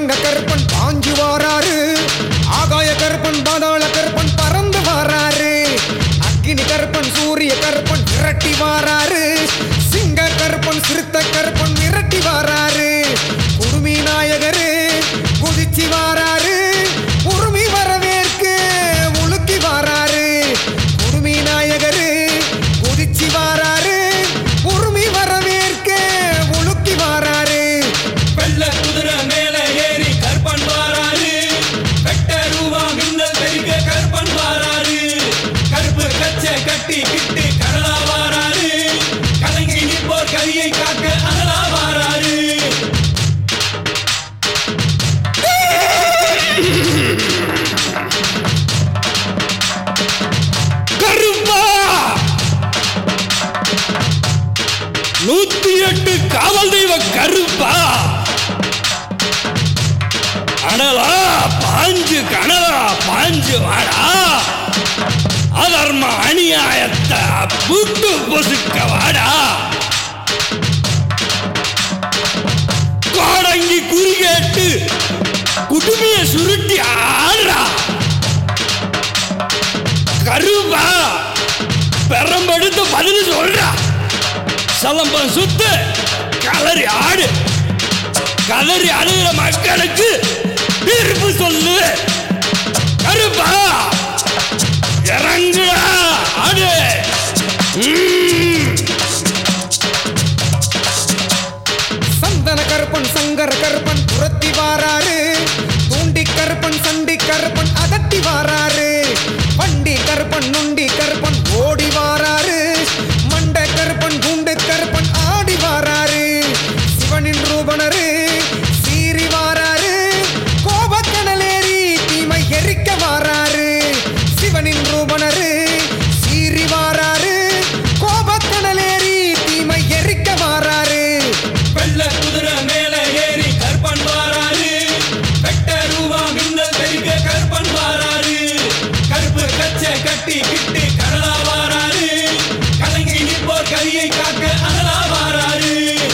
தங்க கருப்பன் பாஞ்சு வாராரு ஆகாய கருப்பன் பாதாள கருப்பன் பறந்து வாராரு அக்கினி கருப்பன் சூரிய கருப்பன் விரட்டி வாராரு சிங்க கருப்பன் சிறுத்த கருப்பன் விரட்டி வாராரு குடுமி நாயகரு குதிச்சு வாராரு உருமி வரவேற்கு உலுக்கி வாராரு குடுமி நாயகரு குதிச்சு வாராரு உருமி வரவேற்க உலுக்கி வாராரு வெள்ள குதிரை மேல ஏறி கற்பன் வாராரு வெட்ட ரூபா மின்னல் பெருக கற்பன் வாராரு கருப்பு கச்சை கட்டி கிட்டு கடலா வாராரு கலங்கி நிற்போர் கரியை காக்க அனலா வாராரு கருப்பா நூத்தி எட்டு காவல் தெய்வ கருப்பா அனலா பாஞ்சு கனலா பாஞ்சு வாடா அதர்ம அநியாயத்தை புட்டு பொசுக்க வாடா கோடங்கி குறி கேட்டு குடுமைய சுருட்டி ஆடுறா கருப்பா பெரம்பெடுத்து பதில் சொல்றா சலம்பம் சுத்து கலரி ஆடு கலரி அழுகிற மக்களுக்கு தீர்ப்பு சொல்லு கருப்பா இறங்குடா ஆடு ம். சந்தன கருப்பன் சங்கர கருப்பன் புரத்தி வாராரு தூண்டி கருப்பன் சண்டி கருப்பன் அதட்டி வாராரு வண்டி கருப்பன் நுண்டி கருப்பன் ஓடி வாராரு மண்ட கருப்பன் குண்டு கருப்பன் ஆடி வாராரு சிவனின் ரூபனரு சீறி வாராரு கோபக்கடலேறி தீமை எரிக்க வாராரு சிவனின் ரூபனரு சீறி வாராரு கோபக்கடலேறி தீமை எரிக்க வாராரு வெள்ள குதிரை மேல ஏறி கற்பன் வாராரு வெட்ட ரூபா மின்னல் பெருக கற்பன் வாராரு கருப்பு கச்சை கட்டி கிட்டு கடலா வாராரு கலங்கி நிற்போர் கரியை காக்க அனலா வாராரு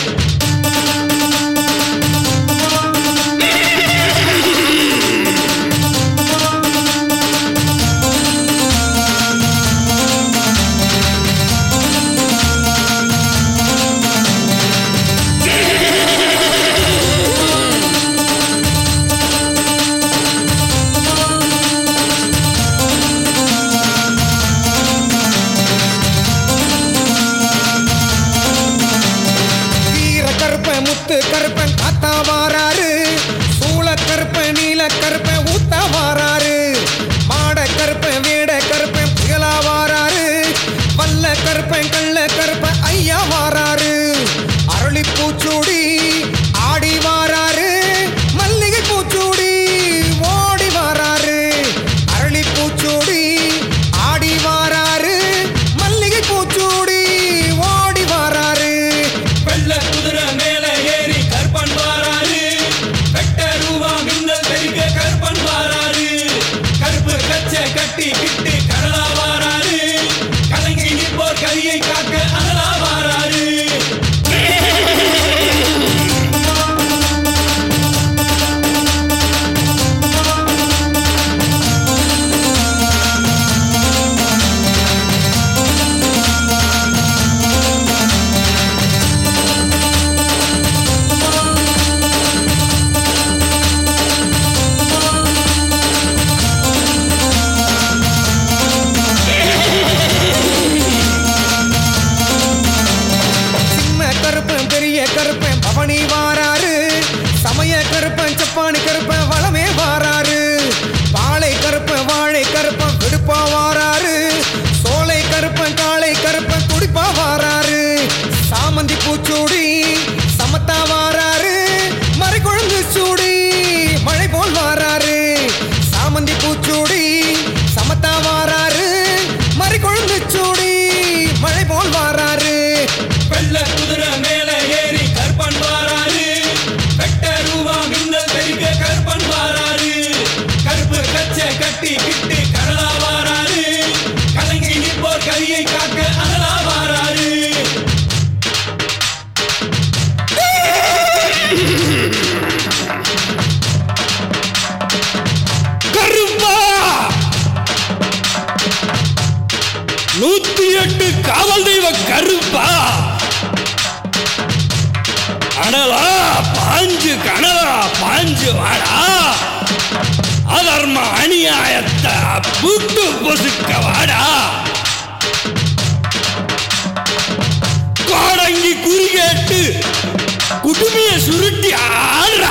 வீர கருப்ப முத்து கருப்பன் காத்தா வாராரு சூள கருப்ப நீல கருப்ப ஊத்தா வாராரு மாட கருப்ப வேட கருப்ப புயலா வாராரு வல்ல கருப்பன் கள்ள கருப்ப ஐயா வாராரு அரளி பூச்சூடி ஆடி வாராரு மல்லிகை பூச்சூடி ஓடி வாராரு அரளி பூச்சூடி ஆடி வாராரு மல்லிகை பூச்சூடி ஓடி வாராரு வெள்ள குதிரை மேல ஏறி கற்பன் வாராரு வெட்ட ரூபா மின்னல் பெருக கற்பன் கருப்பா அடலா பாஞ்சு கனலா பாஞ்சு வாடா அதர்ம அநியாயத்தை புட்டு பொசுக்க வாடா கோடங்கி குறி கேட்டு குடுமைய சுருட்டி ஆடுறா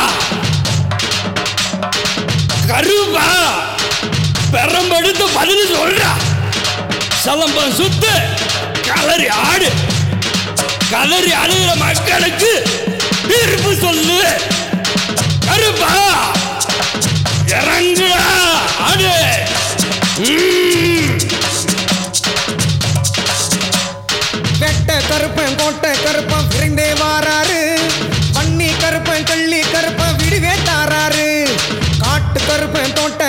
கருவா பெரம்பெடுத்து பதில் சொல்றா சலம்பம் சுத்து கலரி ஆடு கலரி அழுகிற மக்களுக்கு தீர்ப்பு சொல்லு கருப்பா இறங்குடா ஆடு ம். வெட்ட கருப்பன் கோட்டை கருப்பன் விரைந்தே வாராரு பண்ணி கருப்பன் கள்ளி கருப்பன் விடுவே தாராரு காட்டு கருப்பன் தோட்ட